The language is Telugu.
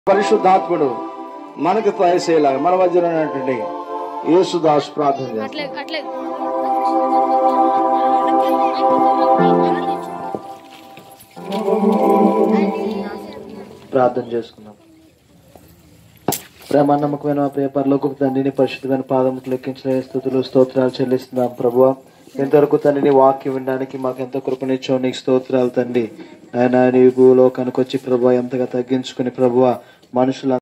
పరిశుద్ధాత్ముడు మనకు తయారు మన మధ్యలో ఉన్నటువంటి యేసుదాస్ ప్రార్థన చేస్తాం అట్లే అట్లే ప్రార్థన చేసుకుందాం ప్రేమ నమ్మకమైన మా ప్రియ పరలోకపు తండ్రిని పరిశుద్ధమైన పాదముకు లెక్కించిన స్థుతులు స్తోత్రాలు చెల్లిస్తున్నాం ప్రభువ ఎంతవరకు తండ్రిని వాక్యం వినడానికి మాకు ఎంత కృపనిచ్చో నీకు స్తోత్రాలు తండ్రి ఆయన నీ భూలోకానికి వచ్చి ప్రభు ఎంతగా తగ్గించుకుని ప్రభువ మనుషుల